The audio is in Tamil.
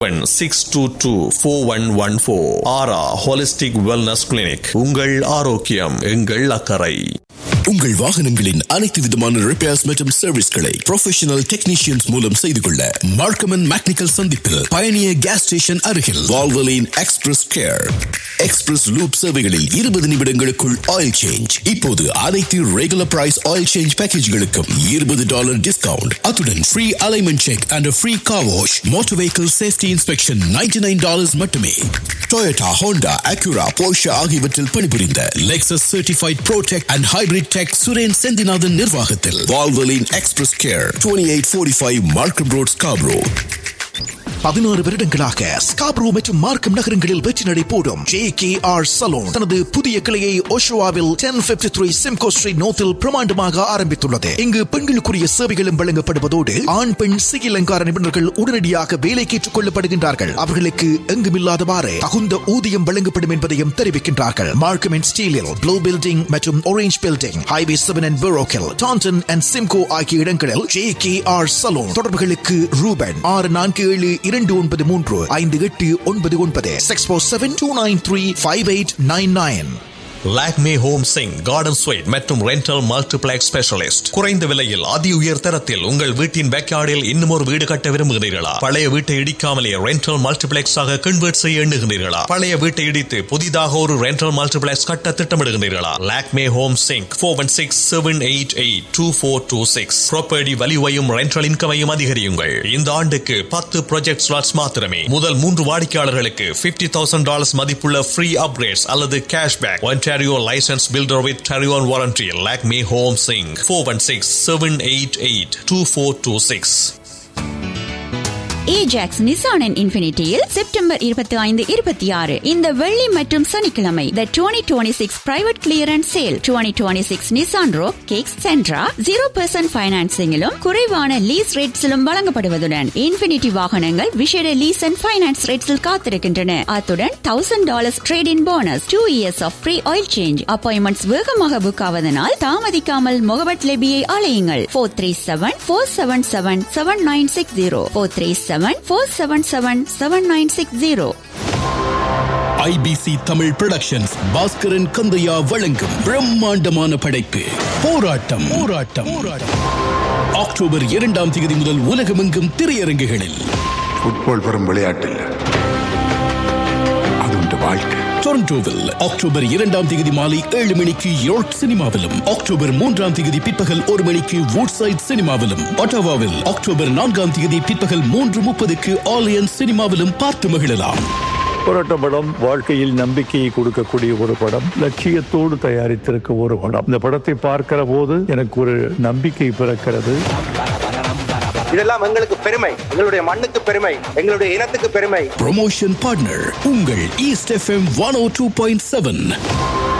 Seven six two two four one one four aura holistic wellness clinic உங்கள் ஆரோக்கியம் எங்கள் அக்கறை உங்கள் வாகனங்களின் அனைத்து விதமான ரிப்பேர்ஸ் மற்றும் சர்வீஸ்களை ப்ரொஃபஷனல் டெக்னீஷியன்ஸ் மூலம் செய்து கொள்ள மார்க்கமன் மேக்னிக்கல் சந்திப்பில் பயணிய கேஸ் ஸ்டேஷன் அருகில் Valvoline express care express lube சேவைகளில் இருபது நிமிடங்களுக்குள் ஆயில் சேஞ்ச் இப்போது அனைத்து ரெகுலர் பிரைஸ் ஆயில் சேஞ்ச் பேக்கேஜ்களுக்கும் இருபது டாலர் டிஸ்கவுண்ட் அத்துடன் free alignment check and free car wash motor vehicle safety inspection ninety nine dollars மட்டுமே டொயோட்டா ஹோண்டா அக்யூரா போஷா ஆகியவற்றில் பணிபுரிந்த Lexus certified protech and hybrid tech Suren Senthinathan நிர்வாகத்தில் Valvoline express care twenty eight forty five Markham road Scarborough பதினாறு வருடங்களாக ஸ்காப்ரோ மற்றும் மார்க்கம் நகரங்களில் வெற்றி நடை போடும் ஜே கே ஆர் சலூன் தனது புதிய கிளையை ஓஷோவாவில் ten fifty three Simcoe street நோத்தில் பிரமாண்டமாக ஆரம்பித்துள்ளது இங்கு பெண்களுக்குரிய சேவைகளும் வழங்கப்படுவதோடு ஆண் பெண் சிகில் அலங்கார நிபுணர்கள் உடனடியாக வேலைக்கு ஏற்றுக் கொள்ளப்படுகின்றார்கள் அவர்களுக்கு எங்குமில்லாதவாறு தகுந்த ஊதியம் வழங்கப்படும் என்பதையும் தெரிவிக்கின்றார்கள் மார்க்கம் அண்ட் ஸ்டீலில் ப்ளூ பில்டிங் மற்றும் orange building highway seven and பெரோக்கில் டான்டன் அண்ட் சிம்கோ ஆகிய இடங்களில் ஜே கே ஆர் சலூன் தொடர்புகளுக்கு ரூபன் ஆறு நான்கு ஏழு இரண்டு ஒன்பது மூன்று ஐந்து எட்டு ஒன்பது ஒன்பது six four seven two nine three five eight nine nine Lakme home Sing garden suite மற்றும் ரெண்டல் மல்டிபிளெக்ஸ் ஸ்பெஷலிஸ்ட் குறைந்த விலையில் அதி உயர் தரத்தில் உங்கள் வீட்டின் பேக்யார்டில் இன்னும் ஒரு வீடு கட்ட விரும்புகிறீர்களா பழைய வீட்டை இடிக்காமலே ரெண்டல் மல்டிபிளெக்ஸ் ஆக கன்வெர்ட் செய்ய எண்ணுகிறீர்களா பழைய வீட்டை இடித்து புதிதாக ஒரு ரெண்டல் மல்டிபிளெக்ஸ் கட்ட திட்டமிடுகிறீர்களா Lakme home Sing four one six seven eight eight two four two six property வலிவையும் ரெண்டல் இன்கமையும் அதிகரியுங்கள் இந்த ஆண்டுக்கு பத்து ப்ராஜெக்ட் ஸ்லாட்ஸ் மாத்திரமே முதல் மூன்று வாடிக்கையாளர்களுக்கு பிப்டி தௌசண்ட் டாலர்ஸ் மதிப்புள்ள ஃப்ரீ அப்கிரேட்ஸ் அல்லது cashback Ontario licensed builder with Tarion warranty. Lakme Home Sing 416 788 2426. Ajax Nissan and இன்ஃபினிட்டியில் செப்டம்பர் இருபத்தி ஐந்து இருபத்தி ஆறு இந்த வெள்ளி மற்றும் சனிக்கிழமை the twenty twenty six private clearance sale twenty twenty six Nissan Rogue Kicks Sentra zero percent பைனான்சிங்கிலும் குறைவான லீஸ் ரேட்ஸிலும் வழங்கப்படுவதுடன் இன்ஃபினிட்டி வாகனங்கள் விஷேட லீஸ் அண்ட் பைனான்ஸ் ரேட்ஸில் காத்திருக்கின்றன அத்துடன் thousand dollars trade in bonus two years of free oil change appointments வேகமாக புக் ஆவதனால் தாமதிக்காமல் முகவட் லெபியை அலையுங்கள் four three seven four seven seven seven nine six zero four three seven four seven seven seven nine six zero IBC Tamil productions Baskaran Kandiah வழங்கும் பிரம்மாண்டமான படைப்பு போராட்டம் போராட்டம் போராட்டம் அக்டோபர் இரண்டாம் தேதி முதல் உலகமெங்கும் திரையரங்குகளில் ஃபுட்பால் வெறும் விளையாட்டு இல்ல அது உண்டு வாழ்க்கை டொரண்டோவில் அக்டோபர் இரண்டாம் தேதி மாலை ஏழு மணிக்கு யோர்க் சினிமாவிலும் அக்டோபர் மூன்றாம் தேதி பிற்பகல் ஒரு மணிக்கு வூட்சைட் சினிமாவிலும் ஒட்டவாவில் அக்டோபர் நான்காம் தேதி பிற்பகல் மூன்று முப்பதுக்கு ஆலியன் சினிமாவிலும் பார்த்து மகிழலாம் போராட்ட படம் வாழ்க்கையில் நம்பிக்கையை கொடுக்கக்கூடிய ஒரு படம் லட்சியத்தோடு தயாரித்திருக்க ஒரு படம் இந்த படத்தை பார்க்கிற போது எனக்கு ஒரு நம்பிக்கை பிறக்கிறது இதெல்லாம் எங்களுக்கு பெருமை எங்களுடைய மண்ணுக்கு பெருமை எங்களுடைய இனத்துக்கு பெருமை ப்ரொமோஷன் பார்ட்னர் உங்கள் east FM one O two point seven